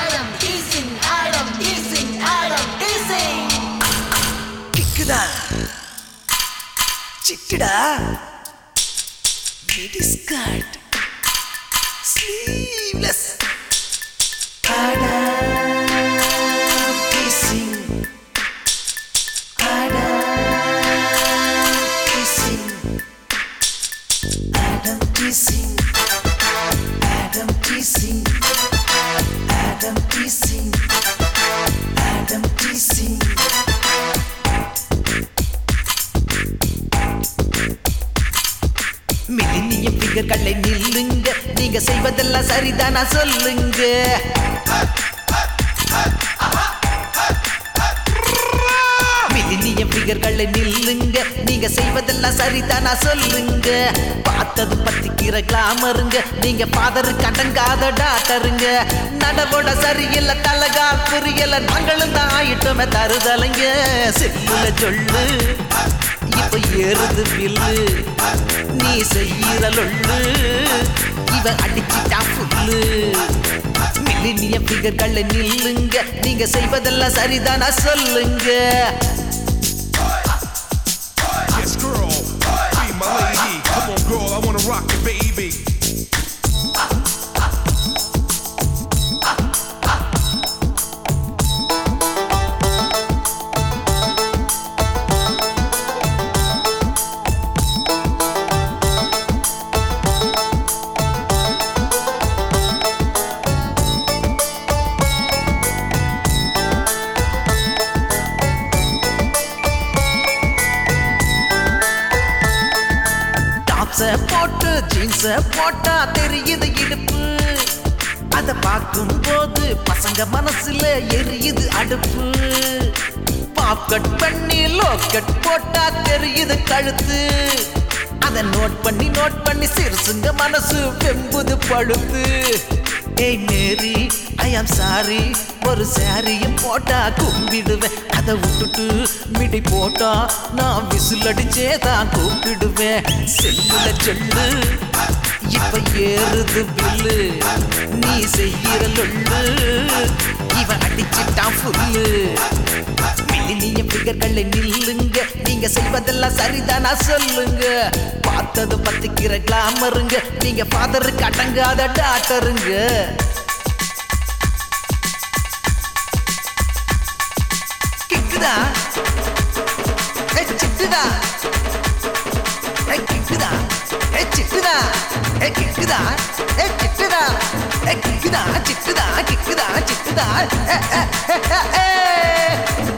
Adam teasing, Adam teasing, Adam teasing. கிக்குதா சிட்டுடா midi skirt sleeveless kissing Adam kissing Adam kissing Adam kissing Adam kissing மில்லினிய பிகர்களை நில்லுங்க நீங்க செய்வதெல்லாம் சரிதானா சொல்லுங்க மில்லினிய பிகர்களை நில்லுங்க நீங்க செய்வதெல்லாம் சரிதானா சொல்லுங்க பார்த்தது பத்திக்கிற கிளாமருங்க நீங்க பாதரு கடங்காத டாக்டருங்க நடவோட சரியில்ல தலகால் புரியல நாங்களும் தான் ஆயிட்டோமே தருதலைங்க செல்லுல சொல்லு இப்ப ஏறுது பில்லு நீ செய்யற லொள்ளு இவன் அடிச்சிட்டா புல்லு மில்லினிய பிகர்களை நில்லுங்க நீங்க செய்வதெல்லாம் சரிதானா சொல்லுங்க Yes, girl, be my lady. Come on, girl, I wanna rock it, baby. டாப்ஸ போட்டு ஜீன்ஸ போட்டா தெரியுது இடுப்பு அத பார்க்கும் போது பசங்க மனசுல எரியுது அடுப்பு பாப்கட் பண்ணி லோக்கட் போட்டா தெரியுது கழுத்து அத நோட் பண்ணி நோட் பண்ணி சிறுசுங்க மனசு வெம்புது பழுத்து ஏய் மேரி ஐ ஆம் சாரி ஒரு சாரியும் போட்டா கும்பிடுவேன் அதை விட்டுட்டு மிடி போட்டா நான் விசில் அடிச்சே தான் கூப்பிடுவேன் செல்லுல சொல்லு இப்ப ஏறுது பில்லு நீ செய்கிற லொள்ளு இவன் அடிச்சிட்டான் புல்லு மில்லினிய பிகர்களை நில்லுங்க நீங்க செய்வதெல்லாம் சரிதானா சொல்லுங்க பார்த்தது பத்திக்கிற கிளாமருங்க நீங்க ஃபாதருக்கு அடங்காத டாக்டருங்க கிக்குதா ஏ சிட்டுதா ஏ கிக்குதா ஏ சிட்டுதா ஏ கிக்குதா ஏ சிட்டுதா ஏ கிக்குதா சிட்டுதா கிக்குதா சிட்டுதா ஏ, ஏ, ஏ, ஏ, ஏ.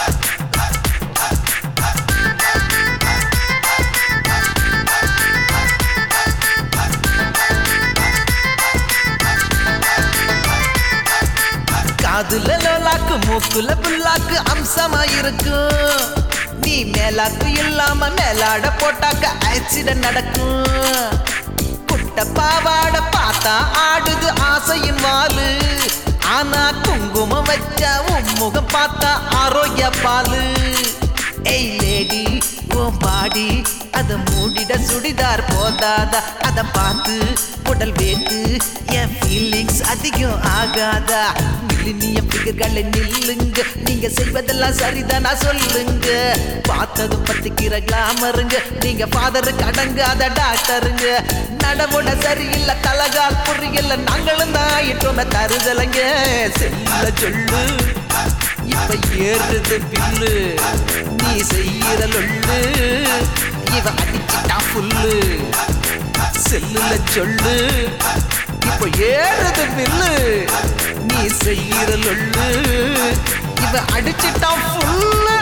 காதுல லோலாக்கு மூக்குல புல்லாக்கு அம்சமா இருக்கும் நீ மேலாக்கு இல்லாம மேலாட போட்டாக்க ஆக்சிடென்ட் நடக்கும் குட்ட பாவாட பார்த்தா ஆடுது ஆசையின் வாலு ஆனா குங்குமம் வச்சா உன் முகம் பார்த்தா ஆரோக்கிய பாலு ஏய் லேடி உன் பாடி அத மூடிட சுடிதார் போதாதா அத பார்த்து உடல் வேட்டு என் ஃபீலிங்ஸ் அதிகம் ஆகாதா மில்லினிய பிகர்களை நில்லுங்க நீங்க செய்வதெல்லாம் சரிதானா சொல்லுங்க பார்த்தது பத்திக்கிற கிளாமருங்க நீங்க ஃபாதருக்கு அடங்காத டாக்டருங்க நடவோட சரியில்லை தலகால் புரியல நாங்களும் தான் ஆயிட்டோமே தருதலைங்க செல்ல சொல்லு இப்ப ஏறுது பில்லு நீ செய்யற லொள்ளு இவ அடிச்சிட்டா புல்லு செல்லுல சொல்லு இப்ப ஏறுது பில்லு நீ செய்யற லொள்ளு இவ அடிச்சிட்டா புல்லு